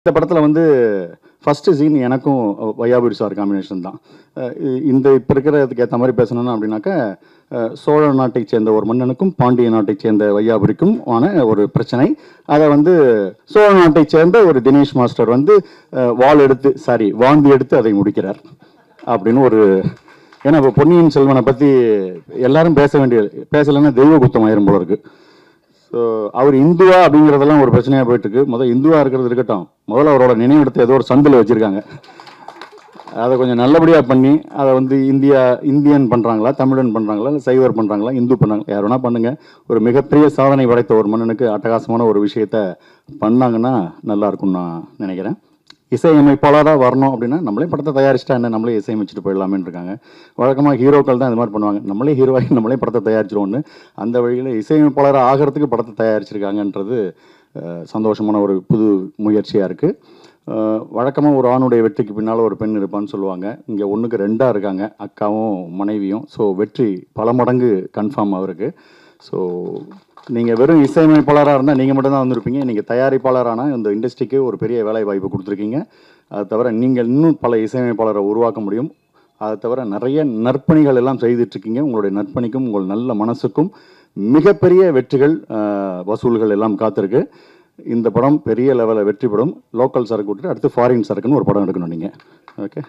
இந்த படத்தில் வந்து ஃபஸ்ட்டு சீன் எனக்கும் வையாபுரி சார் காம்பினேஷன் தான் அஹ் இ- இந்த இப்போ இருக்கிறதுக்கு ஏற்ற மாதிரி பேசணும்னா அப்படின்னாக்கா அஹ் சோழ நாட்டைச் சேர்ந்த ஒரு மன்னனுக்கும் பாண்டிய நாட்டைச் சேர்ந்த வையாபுரிக்கும் ஆன ஒரு பிரச்சனை அதை வந்து சோழ நாட்டைச் சேர்ந்த ஒரு தினேஷ் மாஸ்டர் வந்து அஹ், வாள் எடுத்து சாரி வாந்தி எடுத்து அதை முடிக்கிறார் அப்படின்னு ஒரு ஏன்னா இப்போ பொன்னியின் செல்வனை பற்றி எல்லாரும் பேச வேண்டிய பேசலைன்னா தெய்வ குத்தம் ஆயிரும் போல இருக்கு ஸோ அவர் இந்துவா அப்படிங்கிறதெல்லாம் ஒரு பிரச்சனையாக போயிட்டு இருக்கு முதல் இந்துவா இருக்கிறது இருக்கட்டும் முதல்ல அவரோட நினைவிடத்தை ஏதோ ஒரு சந்தில் வச்சிருக்காங்க அதை கொஞ்சம் நல்லபடியாக பண்ணி அதை வந்து இந்தியா இந்தியன் பண்ணுறாங்களா தமிழன் பண்ணுறாங்களா இல்லை சைவர் பண்ணுறாங்களா இந்து பண்ணாங்களா யார் வேணால் பண்ணுங்கள் ஒரு மிகப்பெரிய சாதனை படைத்த ஒரு மன்னனுக்கு அட்டகாசமான ஒரு விஷயத்த பண்ணாங்கன்னா நல்லா இருக்கும்னு நான் நினைக்கிறேன் இசையமைப்பாளராக வரணும் அப்படின்னா நம்மளே படத்தை தயாரிச்சிட்டா என்ன நம்மளே இசையமைச்சிட்டு போயிடலாமேன்னு இருக்காங்க வழக்கமாக ஹீரோக்கள் தான் இந்த மாதிரி பண்ணுவாங்க நம்மளே ஹீரோவாகி நம்மளே படத்தை தயாரிச்சிருவோன்னு அந்த வழியில் இசையமைப்பாளராக ஆகிறதுக்கு படத்தை தயாரிச்சிருக்காங்கன்றது அஹ், சந்தோஷமான ஒரு புது முயற்சியாக இருக்குது வழக்கமாக ஒரு ஆணுடைய வெற்றிக்கு பின்னால் ஒரு பெண் இருப்பான்னு சொல்லுவாங்க இங்கே ஒன்றுக்கு ரெண்டாக இருக்காங்க அக்காவும் மனைவியும் ஸோ வெற்றி பல மடங்கு கன்ஃபார்ம் அவருக்கு ஸோ நீங்கள் வெறும் இசையமைப்பாளராக இருந்தால் நீங்கள் மட்டும்தான் வந்திருப்பீங்க நீங்கள் தயாரிப்பாளரான இந்த இண்டஸ்ட்ரிக்கு ஒரு பெரிய வேலை வாய்ப்பு கொடுத்துருக்கீங்க அது தவிர நீங்கள் இன்னும் பல இசையமைப்பாளரை உருவாக்க முடியும் அதை தவிர நிறைய நற்பணிகள் எல்லாம் செய்துட்ருக்கீங்க உங்களுடைய நற்பணிக்கும் உங்கள் நல்ல மனசுக்கும் மிகப்பெரிய வெற்றிகள் அஹ், வசூல்கள் எல்லாம் காத்திருக்கு இந்த படம் பெரிய லெவலில் வெற்றி படம் லோக்கல் சரக்கு விட்டுட்டு அடுத்து ஃபாரின் சரக்குன்னு ஒரு படம் எடுக்கணும் நீங்கள் ஓகே